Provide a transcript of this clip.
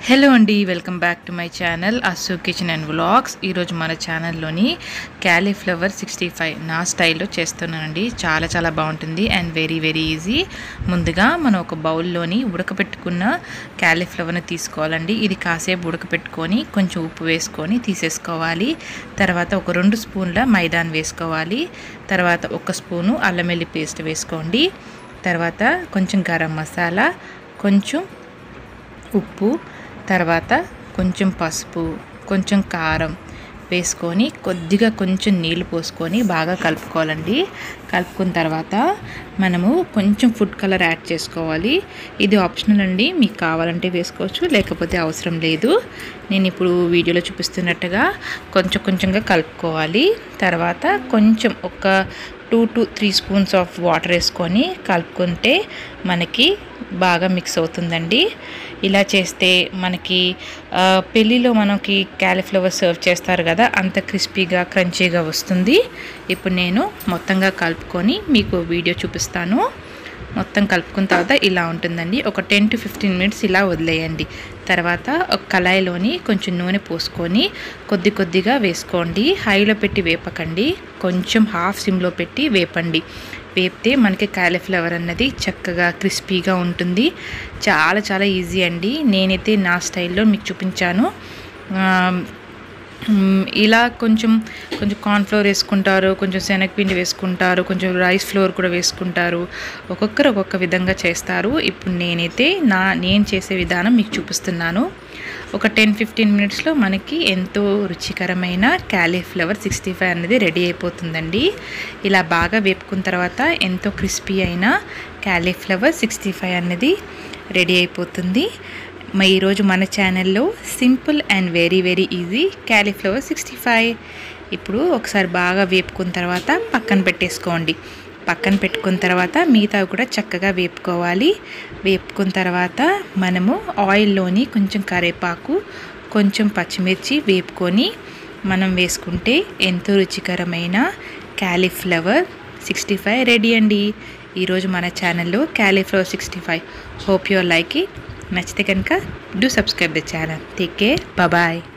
hello అండి welcome back to my channel Assu kitchen and vlogs ఈరోజు మన ఛానల్లోని క్యాలీఫ్లవర్ సిక్స్టీ ఫైవ్ నా స్టైల్లో చేస్తున్నానండి చాలా చాలా బాగుంటుంది అండ్ వెరీ వెరీ ఈజీ ముందుగా మనం ఒక బౌల్లోని ఉడకపెట్టుకున్న క్యాలీఫ్లవర్ని తీసుకోవాలండి ఇది కాసేపు ఉడకపెట్టుకొని కొంచెం ఉప్పు వేసుకొని తీసేసుకోవాలి తర్వాత ఒక రెండు స్పూన్ల మైదాన్ వేసుకోవాలి తర్వాత ఒక స్పూను అల్లం వెల్లి పేస్ట్ వేసుకోండి తర్వాత కొంచెం గరం మసాలా కొంచెం ఉప్పు తర్వాత కొంచెం పసుపు కొంచెం కారం వేసుకొని కొద్దిగా కొంచెం నీళ్ళు పోసుకొని బాగా కలుపుకోవాలండి కలుపుకున్న తర్వాత మనము కొంచెం ఫుడ్ కలర్ యాడ్ చేసుకోవాలి ఇది ఆప్షనల్ అండి మీకు కావాలంటే వేసుకోవచ్చు లేకపోతే అవసరం లేదు నేను ఇప్పుడు వీడియోలో చూపిస్తున్నట్టుగా కొంచెం కొంచెంగా కలుపుకోవాలి తర్వాత కొంచెం ఒక two to three spoons of water వేసుకొని కలుపుకుంటే మనకి బాగా మిక్స్ అవుతుందండి ఇలా చేస్తే మనకి ఆ, పెళ్ళిలో మనకి క్యాలీఫ్లవర్ సర్వ్ చేస్తారు కదా అంత క్రిస్పీగా క్రంచీగా వస్తుంది ఇప్పుడు నేను మొత్తంగా కలుపుకొని మీకు వీడియో చూపిస్తాను మొత్తం కలుపుకున్న తర్వాత ఇలా ఉంటుందండి ఒక టెన్ టు ఫిఫ్టీన్ మినిట్స్ ఇలా వదిలేయండి తర్వాత ఒక కళాయిలోని కొంచెం నూనె పోసుకొని కొద్ది కొద్దిగా వేసుకోండి హైలో పెట్టి వేపకండి కొంచెం హాఫ్ సిమ్లో పెట్టి వేపండి వేపితే మనకి కాలీఫ్లవర్ అన్నది చక్కగా క్రిస్పీగా ఉంటుంది చాలా చాలా ఈజీ అండి నేనైతే నా స్టైల్లో మీకు చూపించాను ఆ, మ్, ఇలా కొంచెం కొంచెం కార్న్ఫ్లోర్ వేసుకుంటారు కొంచెం శనగపిండి వేసుకుంటారు కొంచెం రైస్ ఫ్లోర్ కూడా వేసుకుంటారు ఒక్కొక్కరు ఒక్కొక్క విధంగా చేస్తారు ఇప్పుడు నేనైతే నా నేను చేసే విధానం మీకు చూపిస్తున్నాను ఒక టెన్ ఫిఫ్టీన్ మినిట్స్లో మనకి ఎంతో రుచికరమైన క్యాలీఫ్లవర్ సిక్స్టీ ఫైవ్ అనేది రెడీ అయిపోతుందండి ఇలా బాగా వేపుకున్న తర్వాత ఎంతో క్రిస్పీ అయిన క్యాలీఫ్లవర్ సిక్స్టీ ఫైవ్ అనేది రెడీ అయిపోతుంది మరి ఈరోజు మన ఛానల్లో simple and very very easy cauliflower sixty five ఇప్పుడు ఒకసారి బాగా వేపుకున్న తర్వాత పక్కన పెట్టేసుకోండి పక్కన పెట్టుకున్న తర్వాత మిగతా కూడా చక్కగా వేపుకోవాలి వేపుకున్న తర్వాత మనము ఆయిల్లోని కొంచెం కరివేపాకు కొంచెం పచ్చిమిర్చి వేపుకొని మనం వేసుకుంటే ఎంతో రుచికరమైన క్యాలీఫ్లవర్ సిక్స్టీ ఫైవ్ రెడీ అండి ఈరోజు మన ఛానల్లో cauliflower sixty five hope your like it నచ్చితే కనుక do subscribe the channel take care bye